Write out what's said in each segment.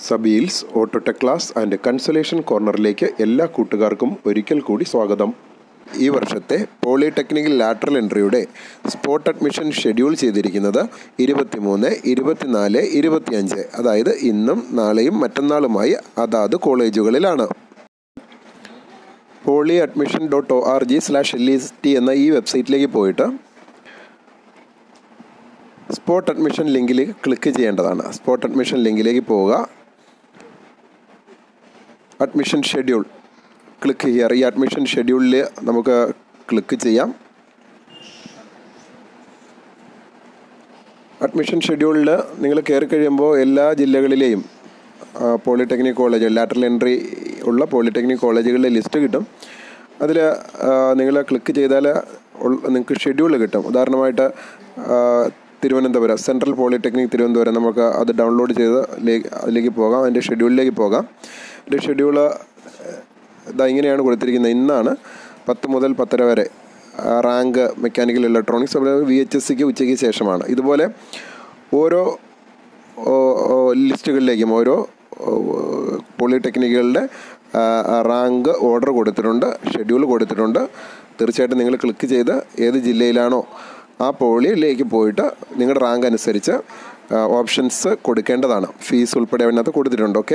സബീൽസ് Autotech class and consultation കോർണറിലേക്ക് എല്ലാ കൂട്ടുകാർക്കും ഒരിക്കൽ കൂടി സ്വാഗതം ഈ വർഷത്തെ പോളിടെക്നിക്കൽ ലാറ്ററൽ എൻട്രിയുടെ സ്പോട്ട് അഡ്മിഷൻ ഷെഡ്യൂൾ ചെയ്തിരിക്കുന്നത് ഇരുപത്തിമൂന്ന് ഇരുപത്തിനാല് ഇരുപത്തിയഞ്ച് അതായത് ഇന്നും നാളെയും മറ്റന്നാളുമായി അതാത് കോളേജുകളിലാണ് poly admission dot O R G slash L E T എന്ന ഈ വെബ്സൈറ്റിലേക്ക് പോയിട്ട് സ്പോട്ട് അഡ്മിഷൻ ലിങ്കിലേക്ക് ക്ലിക്ക് ചെയ്യേണ്ടതാണ് സ്പോട്ട് അഡ്മിഷൻ ലിങ്കിലേക്ക് പോവുക അഡ്മിഷൻ ഷെഡ്യൂൾ ക്ലിക്ക് ചെയ്യുക ഈ അഡ്മിഷൻ ഷെഡ്യൂളിൽ നമുക്ക് ക്ലിക്ക് ചെയ്യാം അഡ്മിഷൻ ഷെഡ്യൂളിൽ നിങ്ങൾ കയറി കഴിയുമ്പോൾ എല്ലാ ജില്ലകളിലെയും പോളിടെക്നിക് കോളേജ് ലാറ്ററൽ എൻട്രി ഉള്ള പോളിടെക്നിക് കോളേജുകളിലെ ലിസ്റ്റ് കിട്ടും അതിൽ നിങ്ങൾ ക്ലിക്ക് ചെയ്താൽ നിങ്ങൾക്ക് ഷെഡ്യൂൾ കിട്ടും ഉദാഹരണമായിട്ട് തിരുവനന്തപുരം സെൻട്രൽ പോളിടെക്നിക് തിരുവനന്തപുരം നമുക്ക് അത് ഡൗൺലോഡ് ചെയ്ത് അതിലേക്ക് പോകാം അതിൻ്റെ ഷെഡ്യൂളിലേക്ക് പോകാം അതിൻ്റെ ഷെഡ്യൂള് ഇതാ ഇങ്ങനെയാണ് കൊടുത്തിരിക്കുന്നത് ഇന്നാണ് പത്ത് മുതൽ പത്തര വരെ റാങ്ക് മെക്കാനിക്കൽ ഇലക്ട്രോണിക്സ് അതുപോലെ വി എച്ച് എസ് സിക്ക് ഉച്ചയ്ക്ക് ശേഷമാണ് ഇതുപോലെ ഓരോ ലിസ്റ്റുകളിലേക്കും ഓരോ പോളിടെക്നിക്കുകളുടെ റാങ്ക് ഓർഡർ കൊടുത്തിട്ടുണ്ട് ഷെഡ്യൂൾ കൊടുത്തിട്ടുണ്ട് തീർച്ചയായിട്ടും നിങ്ങൾ ക്ലിക്ക് ചെയ്ത് ഏത് ജില്ലയിലാണോ ആ പോളിയിലേക്ക് പോയിട്ട് നിങ്ങളുടെ റാങ്ക് അനുസരിച്ച് ഓപ്ഷൻസ് കൊടുക്കേണ്ടതാണ് ഫീസ് ഉൾപ്പെടെ അതിനകത്ത് കൊടുത്തിട്ടുണ്ട് ഓക്കെ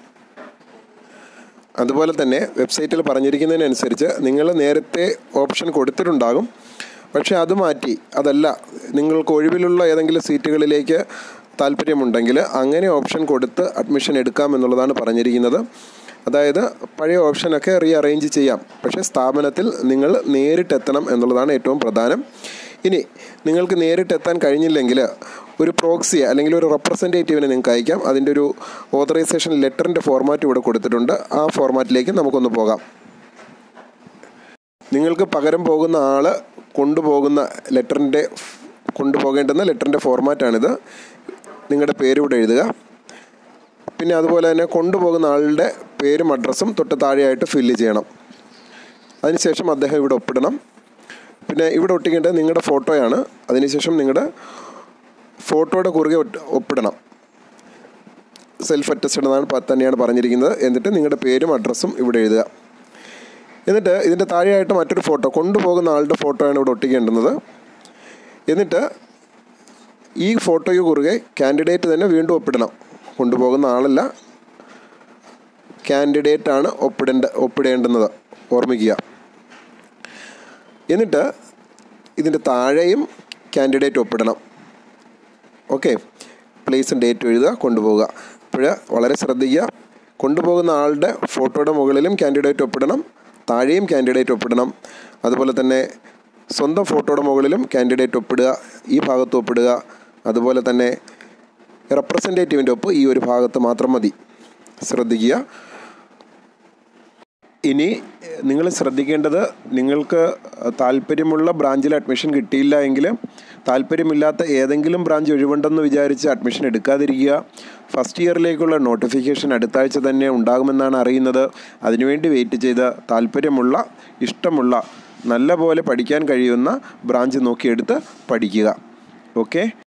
അതുപോലെ തന്നെ വെബ്സൈറ്റിൽ പറഞ്ഞിരിക്കുന്നതിനനുസരിച്ച് നിങ്ങൾ നേരത്തെ ഓപ്ഷൻ കൊടുത്തിട്ടുണ്ടാകും പക്ഷേ അത് മാറ്റി അതല്ല നിങ്ങൾക്ക് ഒഴിവിലുള്ള ഏതെങ്കിലും സീറ്റുകളിലേക്ക് താല്പര്യമുണ്ടെങ്കിൽ അങ്ങനെ ഓപ്ഷൻ കൊടുത്ത് അഡ്മിഷൻ എടുക്കാം എന്നുള്ളതാണ് പറഞ്ഞിരിക്കുന്നത് അതായത് പഴയ ഓപ്ഷനൊക്കെ റീ അറേഞ്ച് ചെയ്യാം പക്ഷേ സ്ഥാപനത്തിൽ നിങ്ങൾ നേരിട്ടെത്തണം എന്നുള്ളതാണ് ഏറ്റവും പ്രധാനം ഇനി നിങ്ങൾക്ക് നേരിട്ടെത്താൻ കഴിഞ്ഞില്ലെങ്കിൽ ഒരു പ്രോക്സിയെ അല്ലെങ്കിൽ ഒരു റെപ്രസെൻറ്റേറ്റീവിനെ നിങ്ങൾക്ക് അയക്കാം അതിൻ്റെ ഒരു ഓതറൈസേഷൻ ലെറ്ററിൻ്റെ ഫോർമാറ്റ് ഇവിടെ കൊടുത്തിട്ടുണ്ട് ആ ഫോർമാറ്റിലേക്ക് നമുക്കൊന്ന് പോകാം നിങ്ങൾക്ക് പകരം പോകുന്ന ആൾ കൊണ്ടുപോകുന്ന ലെറ്ററിൻ്റെ കൊണ്ടുപോകേണ്ടുന്ന ലെറ്ററിൻ്റെ ഫോർമാറ്റാണിത് നിങ്ങളുടെ പേര് ഇവിടെ എഴുതുക പിന്നെ അതുപോലെ തന്നെ കൊണ്ടുപോകുന്ന ആളുടെ പേരും അഡ്രസ്സും തൊട്ട് താഴെയായിട്ട് ഫില്ല് ചെയ്യണം അതിനുശേഷം അദ്ദേഹം ഇവിടെ ഒപ്പിടണം പിന്നെ ഇവിടെ ഒട്ടിക്കേണ്ടത് നിങ്ങളുടെ ഫോട്ടോയാണ് അതിനുശേഷം നിങ്ങളുടെ ഫോട്ടോയുടെ കുറുകെ ഒപ്പിടണം സെൽഫ് അറ്റസ്റ്റഡ് എന്നാണ് തന്നെയാണ് പറഞ്ഞിരിക്കുന്നത് എന്നിട്ട് നിങ്ങളുടെ പേരും അഡ്രസ്സും ഇവിടെ എഴുതുക എന്നിട്ട് ഇതിൻ്റെ താഴെയായിട്ട് മറ്റൊരു ഫോട്ടോ കൊണ്ടുപോകുന്ന ആളുടെ ഫോട്ടോയാണ് ഇവിടെ ഒട്ടിക്കേണ്ടുന്നത് എന്നിട്ട് ഈ ഫോട്ടോയ്ക്ക് കുറുകെ കാൻഡിഡേറ്റ് തന്നെ വീണ്ടും ഒപ്പിടണം കൊണ്ടുപോകുന്ന ആളല്ല കാൻഡിഡേറ്റ് ആണ് ഒപ്പിടേണ്ട ഒപ്പിടേണ്ടുന്നത് ഓർമ്മിക്കുക എന്നിട്ട് ഇതിൻ്റെ താഴെയും കാൻഡിഡേറ്റ് ഒപ്പിടണം ഓക്കെ പ്ലേസും ഡേറ്റും എഴുതുക കൊണ്ടുപോകുക അപ്പോൾ വളരെ ശ്രദ്ധിക്കുക കൊണ്ടുപോകുന്ന ആളുടെ ഫോട്ടോയുടെ മുകളിലും കാൻഡിഡേറ്റ് ഒപ്പിടണം താഴെയും കാൻഡിഡേറ്റ് ഒപ്പിടണം അതുപോലെ തന്നെ സ്വന്തം ഫോട്ടോയുടെ മുകളിലും കാൻഡിഡേറ്റ് ഒപ്പിടുക ഈ ഭാഗത്ത് ഒപ്പിടുക അതുപോലെ തന്നെ റെപ്രസെൻറ്റേറ്റീവിൻ്റെ ഒപ്പ് ഈ ഒരു ഭാഗത്ത് മാത്രം മതി ശ്രദ്ധിക്കുക ഇനി നിങ്ങൾ ശ്രദ്ധിക്കേണ്ടത് നിങ്ങൾക്ക് താല്പര്യമുള്ള ബ്രാഞ്ചിൽ അഡ്മിഷൻ കിട്ടിയില്ല എങ്കിൽ താല്പര്യമില്ലാത്ത ഏതെങ്കിലും ബ്രാഞ്ച് ഒഴിവുണ്ടെന്ന് വിചാരിച്ച് അഡ്മിഷൻ എടുക്കാതിരിക്കുക ഫസ്റ്റ് ഇയറിലേക്കുള്ള നോട്ടിഫിക്കേഷൻ അടുത്ത ആഴ്ച തന്നെ ഉണ്ടാകുമെന്നാണ് അറിയുന്നത് അതിനുവേണ്ടി വെയിറ്റ് ചെയ്ത് താല്പര്യമുള്ള ഇഷ്ടമുള്ള നല്ല പോലെ പഠിക്കാൻ കഴിയുന്ന ബ്രാഞ്ച് നോക്കിയെടുത്ത് പഠിക്കുക ഓക്കെ